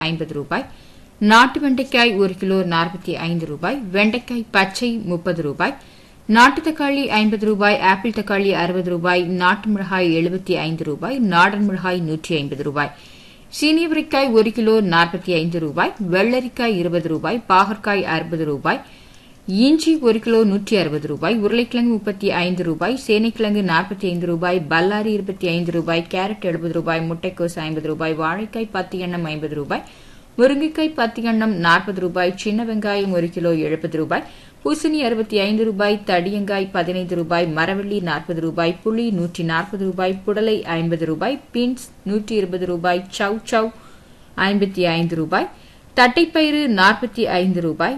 ஐம்பது ரூபாய் நாட்டு வெண்டைக்காய் ஒரு கிலோ நாற்பத்தி ஐந்து ரூபாய் வெண்டைக்காய் பச்சை முப்பது ரூபாய் நாட்டு தக்காளி ஐம்பது ரூபாய் ஆப்பிள் தக்காளி அறுபது ரூபாய் நாட்டு மிளகாய் எழுபத்தி ஐந்து ரூபாய் நாடன் மிளகாய் நூற்றி ஐம்பது ரூபாய் சீனியவரிக்காய் ஒரு கிலோ நாற்பத்தி ஐந்து ரூபாய் வெள்ளரிக்காய் இருபது ரூபாய் பாகற்காய் அறுபது ரூபாய் இஞ்சி ஒரு கிலோ நூற்றி அறுபது ரூபாய் உருளைக்கிழங்கு முப்பத்தி ஐந்து ரூபாய் சேனைக்கிழங்கு நாற்பத்தி ஐந்து ரூபாய் பல்லாரி இருபத்தி ஐந்து ரூபாய் கேரட் எழுபது ரூபாய் முட்டைக்கோஸ் ஐம்பது ரூபாய் வாழைக்காய் பத்து எண்ணம் ஐம்பது ரூபாய் முருங்கைக்காய் பத்து எண்ணம் நாற்பது ரூபாய் சின்ன வெங்காயம் ஒரு கிலோ எழுபது ரூபாய் பூசணி அறுபத்தி ஐந்து ரூபாய் தடியங்காய் பதினைந்து ரூபாய் மரவள்ளி நாற்பது ரூபாய் புளி நூற்றி நாற்பது ரூபாய் புடலை ஐம்பது ரூபாய் பீன்ஸ் நூற்றி இருபது ரூபாய் சவ் சவ் ஐம்பத்தி ஐந்து ரூபாய் தட்டைப்பயிறு நாற்பத்தி ஐந்து ரூபாய்